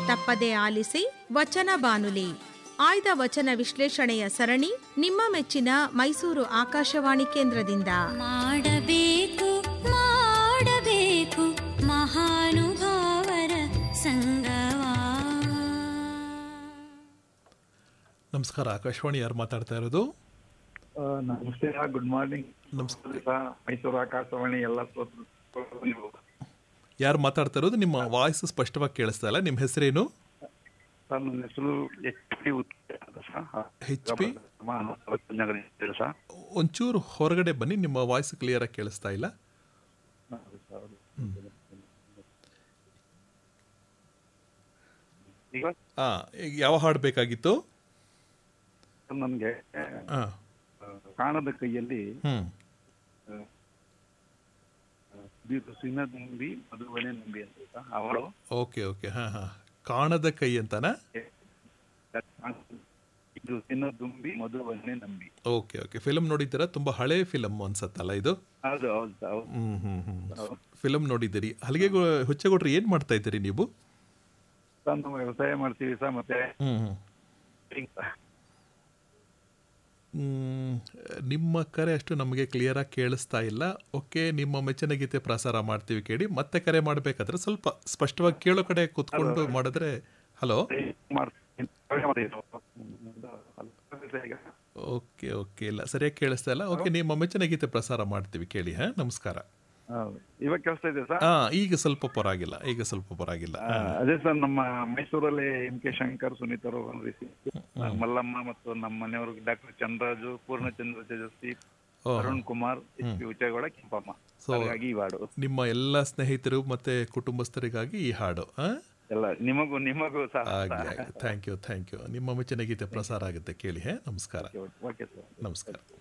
ತಪ್ಪದೇ ಆಲಿಸಿ ವಚನ ಬಾನುಲಿ ಆಯ್ದ ವಚನ ವಿಶ್ಲೇಷಣೆಯ ಸರಣಿ ನಿಮ್ಮ ಮೆಚ್ಚಿನ ಮೈಸೂರು ಆಕಾಶವಾಣಿ ಕೇಂದ್ರದಿಂದ ಮಾಡಬೇಕು ಮಾಡಬೇಕು ಮಹಾನುಭಾವರ ಸಂಗವಾ ನಮಸ್ಕಾರ ಆಕಾಶವಾಣಿ ಯಾರು ಮಾತಾಡ್ತಾ ಇರೋದು ಆ, ನಮಸ್ತೆ ಗುಡ್ ಮಾರ್ನಿಂಗ್ ನಮಸ್ಕಾರ ಮೈಸೂರು ಆಕಾಶವಾಣಿ ಎಲ್ಲ ಶ್ರೋತೃ- ನೀವು ಯಾರು ಮಾತಾಡ್ತಾ ಇರೋದು ನಿಮ್ಮ ವಾಯ್ಸ್ ಸ್ಪಷ್ಟವಾಗಿ ಕೇಳಿಸ್ತಾ ಇಲ್ಲ ನಿಮ್ಮ ಹೆಸರೇನು ಸರ್ ನನ್ನ ಹೆಸರು ಎಚ್ ಪಿ ಅಂತ ಸರ್ ಹೆಚ್ ಪಿ ನಮ್ಮ ನಗರ ಇದೆ ಸರ್ ಒಂಚೂರು ಹೊರಗಡೆ ಬನ್ನಿ ನಿಮ್ಮ ವಾಯ್ಸ್ ಕ್ಲಿಯರಾಗಿ ಕೇಳಿಸ್ತಾ ಇಲ್ಲ ಈಗ ಹಾಂ ಯಾವ ಹಾಡು ಬೇಕಾಗಿತ್ತು ನನಗೆ ಹಾಂ ಕಾಣದ ಕೈಯಲ್ಲಿ ಹ್ಞೂ ಸಿನ ತುಂಬಿ ಮಧುವನೆ ನಂಬಿ ಅಂತ ಸರ್ ಅವರು ಓಕೆ ಓಕೆ ಹಾಂ ಹಾಂ ಕಾಣದ ಕೈ ಅಂತನಾ ಇದು ಸಿನ ತುಂಬಿ ಮಧುವನೆ ನಂಬಿ ಓಕೆ ಓಕೆ ಫಿಲಮ್ ನೋಡಿದ್ದೀರಾ ತುಂಬ ಹಳೆ ಫಿಲಮ್ ಅನ್ಸತ್ತಲ್ಲ ಇದು ಹೌದು ಹೌದು ಸರ್ ಹೌದು ಹ್ಞೂ ಹ್ಞೂ ಹ್ಞೂ ಫಿಲಮ್ ನೋಡಿದ್ದೀರಿ ಹಲಿಗೆ ಹುಚ್ಚೆಗೌಡ್ರು ಏನು ಮಾಡ್ತಾ ಇದ್ದೀರಿ ನೀವು ಸರ್ ನಾವು ವ್ಯವಸಾಯ ಮಾಡ್ತೀವಿ ಸರ್ ಮತ್ತೆ ಹ್ಞೂ ಹ್ಞೂ ಮ್, ನಿಮ್ಮ ಕರೆ ಅಷ್ಟು ನಮಗೆ ಕ್ಲಿಯರಾಗಿ ಕೇಳಿಸ್ತಾ ಇಲ್ಲ ಓಕೆ ನಿಮ್ಮ ಮೆಚ್ಚಿನ ಗೀತೆ ಪ್ರಸಾರ ಮಾಡ್ತೀವಿ ಕೇಳಿ ಮತ್ತೆ ಕರೆ ಮಾಡಬೇಕಾದ್ರೆ ಸ್ವಲ್ಪ ಸ್ಪಷ್ಟವಾಗಿ ಕೇಳೋ ಕಡೆ ಕೂತ್ಕೊಂಡು ಮಾಡಿದ್ರೆ ಹಲೋ ಮಾಡ್ತೀನಿ ಈಗ ಓಕೆ ಓಕೆ ಇಲ್ಲ ಸರಿಯಾಗಿ ಕೇಳಿಸ್ತಾ ಇಲ್ಲ ಓಕೆ ನಿಮ್ಮ ಮೆಚ್ಚಿನ ಗೀತೆ ಪ್ರಸಾರ ಮಾಡ್ತೀವಿ ಕೇಳಿ ಹಾಂ ನಮಸ್ಕಾರ ಹೌದು ಇವಾಗ ಕೇಳಿಸ್ತಾ ಇದೆ ಸರ್ ಹಾಂ ಈಗ ಸ್ವಲ್ಪ ಪರವಾಗಿಲ್ಲ ಈಗ ಸ್ವಲ್ಪ ಪರವಾಗಿಲ್ಲ ಆ, ಅದೇ ಸರ್ ನಮ್ಮ ಮೈಸೂರಲ್ಲಿ ಎಂ ಕೆ ಶಂಕರ್ ಸುನೀತರು ಒಂದು ರೀತಿ ಮಲ್ಲಮ್ಮ ಮತ್ತು ನಮ್ಮ ಮನೆಯವರು ಡಾಕ್ಟರ್ ಚಂದ್ರರಾಜು ಪೂರ್ಣಚಂದ್ರ ತೇಜಸ್ವಿ ಓ. Arun Kumar H P Uchchegowda Kempamma So- ಹಾಗಾಗಿ ಈ ವಾರ್ಡು ನಿಮ್ಮ ಎಲ್ಲ ಸ್ನೇಹಿತರು ಮತ್ತೆ ಕುಟುಂಬಸ್ಥರಿಗಾಗಿ ಈ ಹಾಡು ಹಾಂ ಎಲ್ಲ ನಿಮಗೂ ನಿಮಗೂ ಸಹ ಆಗಲಿ ಥ್ಯಾಂಕ್ ಯು ಥ್ಯಾಂಕ್ ಯು ನಿಮ್ಮ ಮೆಚ್ಚಿನ ಗೀತೆ ಪ್ರಸಾರ ಆಗುತ್ತೆ ಕೇಳಿ ಹೇ ನಮಸ್ಕಾರ ಓಕೆ ಸರ್ ನಮಸ್ಕಾರ